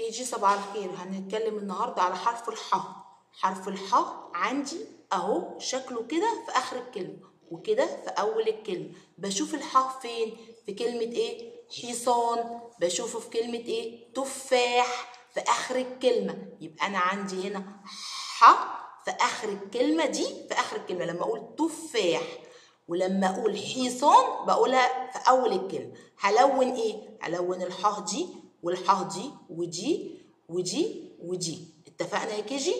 كي جي صباح الخير هنتكلم النهارده على حرف الح حرف الح عندي اهو شكله كده في اخر الكلمه وكده في اول الكلمه بشوف الح فين في كلمه ايه حصان بشوفه في كلمه ايه تفاح في اخر الكلمه يبقى انا عندي هنا ح في اخر الكلمه دي في اخر الكلمه لما اقول تفاح ولما اقول حصان بقولها في اول الكلمه هلون ايه هلون الحاء دي والحاء دي ودي ودي ودي اتفقنا يا كيجي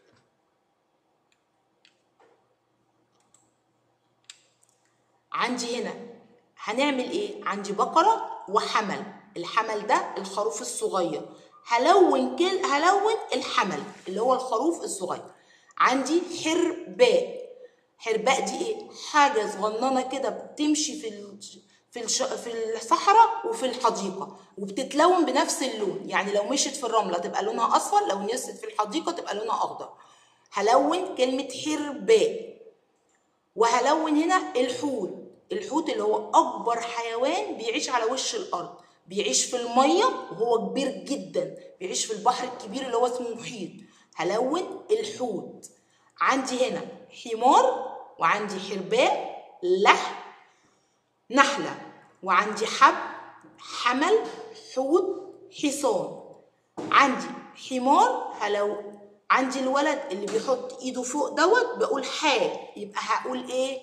عندي هنا هنعمل ايه عندي بقره وحمل الحمل ده الخروف الصغير هلون كل هلون الحمل اللي هو الخروف الصغير عندي حرباء حرباء دي ايه حاجه صغننه كده بتمشي في ال... في الش... في الصحراء وفي الحديقه وبتتلون بنفس اللون يعني لو مشيت في الرمله تبقى لونها اصفر لو نزلت في الحديقه تبقى لونها اخضر هلون كلمه حرباء وهلون هنا الحوت الحوت اللي هو اكبر حيوان بيعيش على وش الارض بيعيش في الميه وهو كبير جدا بيعيش في البحر الكبير اللي هو اسمه محيط هلون الحوت عندي هنا حمار وعندي حرباء لحم نحلة وعندي حب حمل حوت حصان عندي حمار هلو عندي الولد اللي بيحط ايده فوق دوت بقول حاء يبقى هقول ايه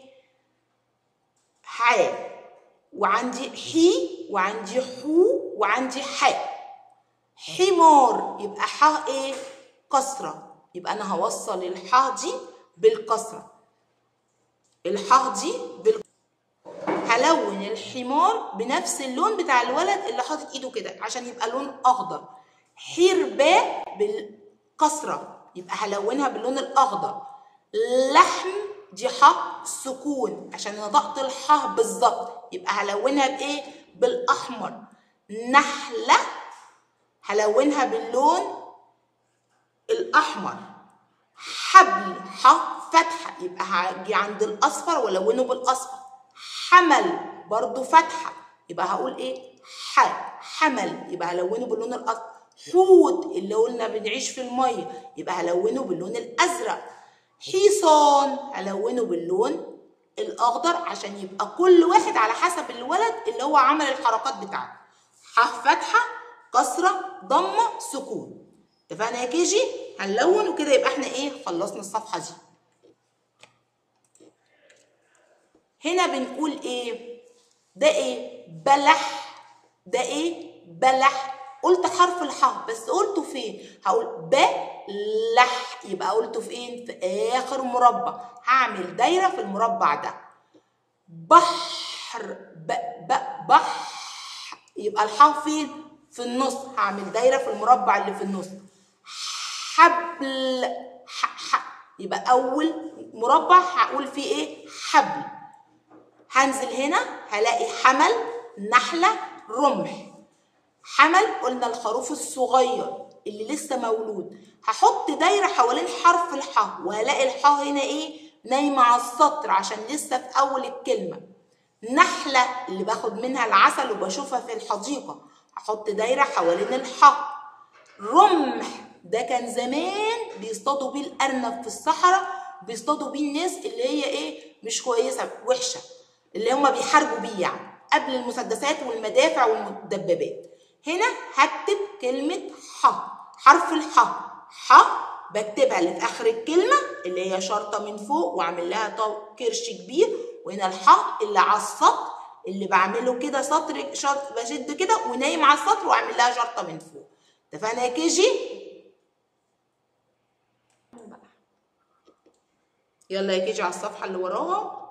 حاء وعندي حي وعندي حو وعندي حاء حمار يبقى حاء ايه كسرة يبقى انا هوصل الحاء دي بالكسرة الحاء دي بال هلون الحمار بنفس اللون بتاع الولد اللي حاطط ايده كده عشان يبقى لون اخضر حرباء بالكسرة يبقى هلونها باللون الاخضر لحم دي ح سكون عشان نطقت الح بالظبط يبقى هلونها بايه بالاحمر نحله هلونها باللون الاحمر حبل ح فتحه يبقى هاجي عند الاصفر والونه بالاصفر حمل برضو فتحه يبقى هقول ايه ح حمل يبقى هلونه باللون الاصفر حوت اللي قلنا بنعيش في الميه يبقى هلونه باللون الازرق حصان هلونه باللون الاخضر عشان يبقى كل واحد على حسب الولد اللي هو عمل الحركات بتاعته ح فتحه كسره ضمه سكون اتفقنا يا كيجي هنلون وكده يبقى احنا ايه خلصنا الصفحه دي هنا بنقول ايه ده ايه بلح ده ايه بلح قلت حرف الحاء بس قلته فين هقول بلح يبقى قلته فين في اخر مربع هعمل دايره في المربع ده بحر ب ب بح يبقى الحاء فين في النص هعمل دايره في المربع اللي في النص حبل ح ح يبقى اول مربع هقول فيه ايه حبل هنزل هنا هلاقي حمل نحله رمح حمل قلنا الخروف الصغير اللي لسه مولود هحط دايره حوالين حرف الحاء وهلاقي الحاء هنا ايه نايمه على السطر عشان لسه في اول الكلمه نحله اللي باخد منها العسل وبشوفها في الحديقه هحط دايره حوالين الحاء رمح ده كان زمان بيصطادوا بيه الارنب في الصحراء بيصطادوا بيه الناس اللي هي ايه مش كويسه وحشه اللي هم بيحاربوا بيه يعني قبل المسدسات والمدافع والدبابات هنا هكتب كلمة ح حرف الح ح بكتبها اللي في آخر الكلمة اللي هي شرطة من فوق وأعمل لها كرش كبير وهنا الح اللي على السطر اللي بعمله كده سطر شرط بشد كده ونايم على السطر وأعمل لها شرطة من فوق اتفقنا يا كيجي؟ يلا يا كيجي على الصفحة اللي وراها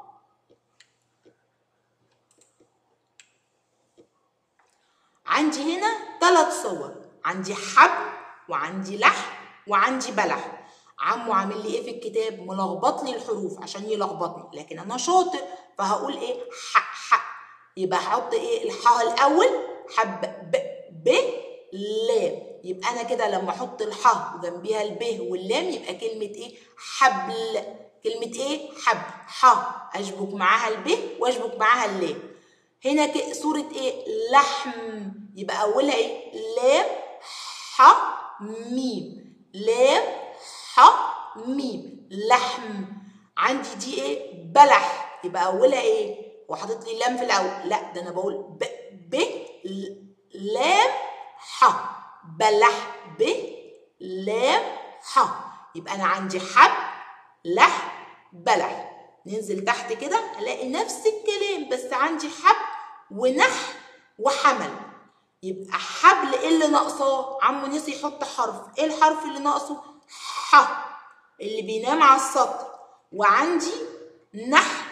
عندي هنا ثلاث صور عندي حبل وعندي لحم وعندي بلح عمو عامل لي ايه في الكتاب ملخبط لي الحروف عشان يلخبطني لكن انا شاطر فهقول ايه ح ح يبقى هحط ايه الحاء الاول حب ب ب لام يبقى انا كده لما احط الحاء وجنبيها الب واللام يبقى كلمه ايه حبل كلمه ايه حبل ح اشبك معاها الب واشبك معاها اللام هنا صورة ايه لحم يبقى اولها ايه لام ح ح ميم لام ح ميم لحم عندي دي ايه بلح يبقى اولها ايه هو حاطط لي لام في الاول لا ده انا بقول ب ب لام ح بلح ب لام ح يبقى انا عندي حب لح بلح ننزل تحت كده الاقي نفس الكلام بس عندي حب ونح وحمل يبقى حبل ايه اللي ناقصاه عمو نسي يحط حرف ايه الحرف اللي ناقصه ح اللي بينام على السطر وعندي نح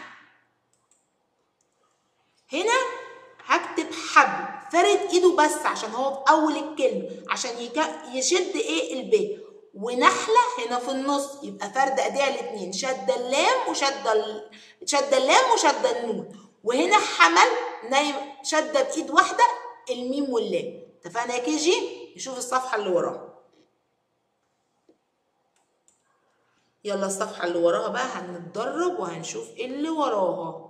هنا هكتب حبل فرد ايده بس عشان هو في اول الكلمه عشان يك... يشد ايه الب ونحله هنا في النص يبقى فرد ايديها الاثنين شد اللام وشد ال... شد اللام وشد النون وهنا حمل نايم شده بايد واحده الميم واللام اتفقنا يا كي جي نشوف الصفحه اللي وراها يلا الصفحه اللي وراها بقى هنتدرب وهنشوف ايه اللي وراها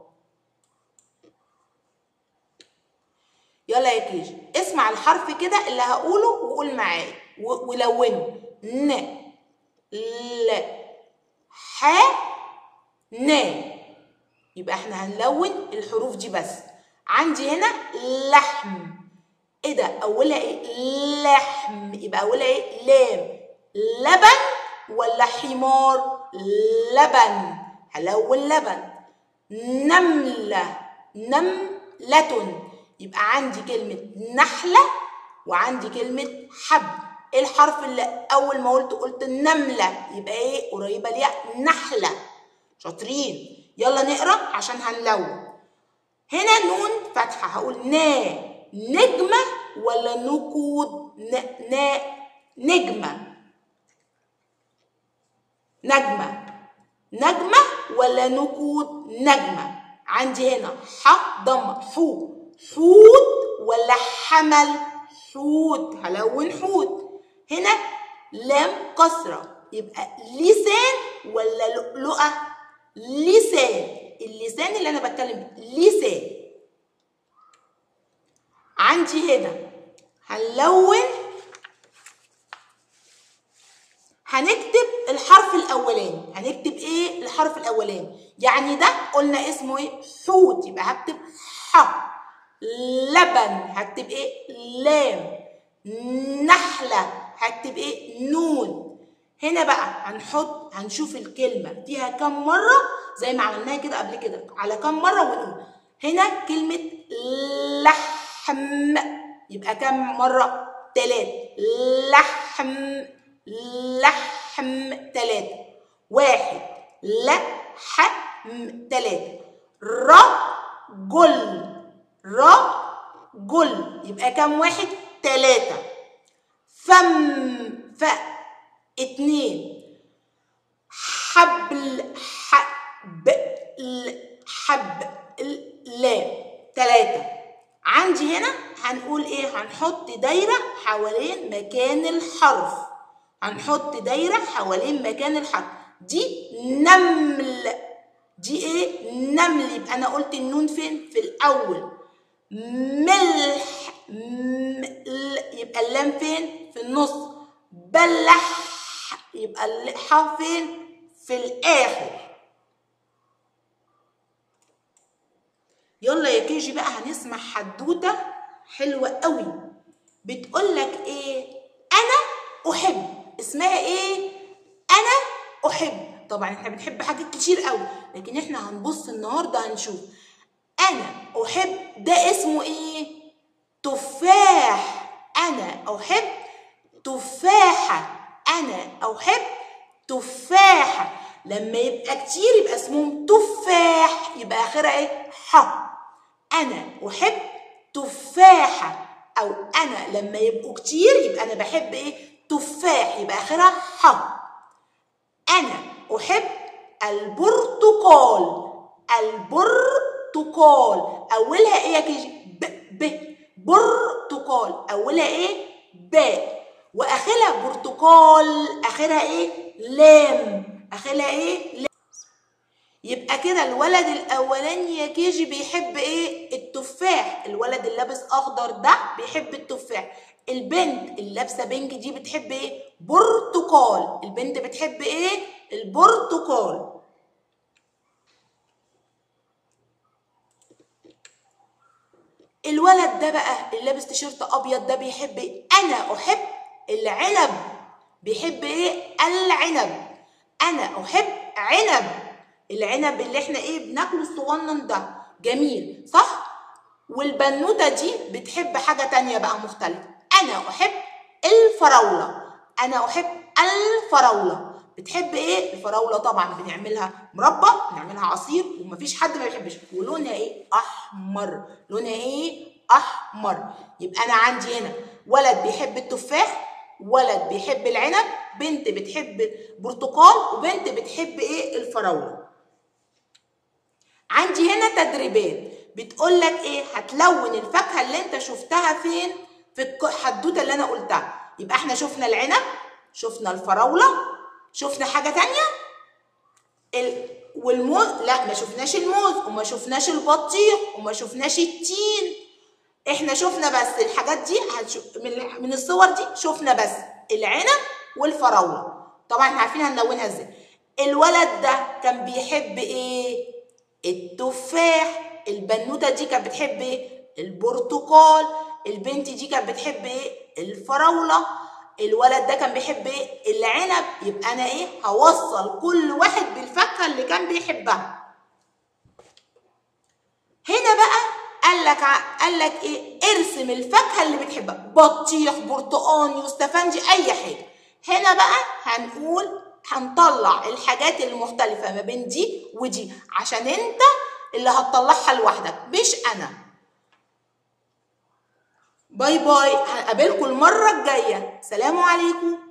يلا يا كيجي اسمع الحرف كده اللي هقوله وقول معايا ولونه ن ل ح ن يبقى احنا هنلون الحروف دي بس عندي هنا لحم ايه ده اولها ايه لحم يبقى اولها ايه لام لبن ولا حمار لبن هلون لبن نملة نملة يبقى عندي كلمة نحلة وعندي كلمة حب ايه الحرف اللي اول ما قلت قلت النملة يبقى ايه قريبة ليها نحلة شاطرين يلا نقرا عشان هنلون هنا نون فتحة هقول نا نجمة ولا نقود نا, نا نجمة نجمة نجمة ولا نقود نجمة عندي هنا ح ضمة حو حوت ولا حمل حوت هلون حوت هنا لام كسرة يبقى لسان ولا لؤلؤة لسان اللسان اللي انا بتكلم لسان عندي هنا هنلون هنكتب الحرف الاولاني هنكتب ايه الحرف الاولاني يعني ده قلنا اسمه ايه حوت يبقى هكتب ح لبن هكتب ايه لام نحله هكتب ايه نون هنا بقى هنحط هنشوف الكلمه فيها كم مره زي ما عملناها كده قبل كده على كم مره ونقول هنا كلمه لحم يبقى كم مره تلات لحم لحم تلاتة واحد لحم تلاتة رجل رجل يبقى كم واحد تلاتة فم ف اتنين حبل حب حب لام تلاتة عندي هنا هنقول ايه هنحط دايرة حوالين مكان الحرف هنحط دايرة حوالين مكان الحرف دي نمل دي ايه نمل يبقى انا قلت النون فين في الاول ملح مل يبقى اللام فين في النص بلح يبقى الح فين في الاخر يلا يا كيجي بقى هنسمع حدوته حلوه قوي بتقول لك ايه انا احب اسمها ايه انا احب طبعا احنا بنحب حاجات كتير قوي لكن احنا هنبص النهارده هنشوف انا احب ده اسمه ايه تفاح انا احب تفاحه انا احب تفاحه لما يبقى كتير يبقى اسمهم تفاح يبقى اخرها ايه ح انا احب تفاحه او انا لما يبقوا كتير يبقى انا بحب ايه تفاح يبقى اخرها ح انا احب البرتقال البرتقال اولها ايه يا كيجي ب ب برتقال اولها ايه باء واخرها برتقال اخرها ايه لام اخرها ايه لام. يبقى كده الولد الاولاني يا كيجي بيحب ايه التفاح الولد اللي لابس اخضر ده بيحب التفاح البنت اللي لابسه بينك دي بتحب ايه برتقال البنت بتحب ايه البرتقال الولد ده بقى اللي لابس تيشيرت ابيض ده بيحب ايه انا احب العنب بيحب ايه العنب انا احب عنب العنب اللي احنا ايه بناكله الصغنن ده جميل صح والبنوته دي بتحب حاجه تانية بقى مختلفه انا احب الفراوله انا احب الفراوله بتحب ايه الفراوله طبعا بنعملها مربى بنعملها عصير ومفيش حد ما بيحبش ولونها ايه احمر لونها ايه احمر يبقى انا عندي هنا ولد بيحب التفاح ولد بيحب العنب بنت بتحب برتقال وبنت بتحب ايه الفراوله عندي هنا تدريبات بتقول لك ايه هتلون الفاكهه اللي انت شفتها فين في الحدوته اللي انا قلتها يبقى احنا شفنا العنب شفنا الفراوله شفنا حاجه تانية ال... والموز لا ما شفناش الموز وما شفناش البطيخ وما شفناش التين احنا شفنا بس الحاجات دي هتشوف من من الصور دي شفنا بس العنب والفراوله طبعا احنا عارفين هنلونها ازاي الولد ده كان بيحب ايه التفاح البنوته دي كانت بتحب ايه البرتقال البنت دي كانت بتحب ايه الفراوله الولد ده كان بيحب ايه العنب يبقى انا ايه هوصل كل واحد بالفاكهه اللي كان بيحبها هنا بقى قال لك قال لك ايه ارسم الفاكهه اللي بتحبها بطيخ برتقان يوستفندي اي حاجه هنا بقى هنقول هنطلع الحاجات المختلفه ما بين دي ودي عشان انت اللي هتطلعها لوحدك مش انا باي باي هقابلكم المره الجايه سلام عليكم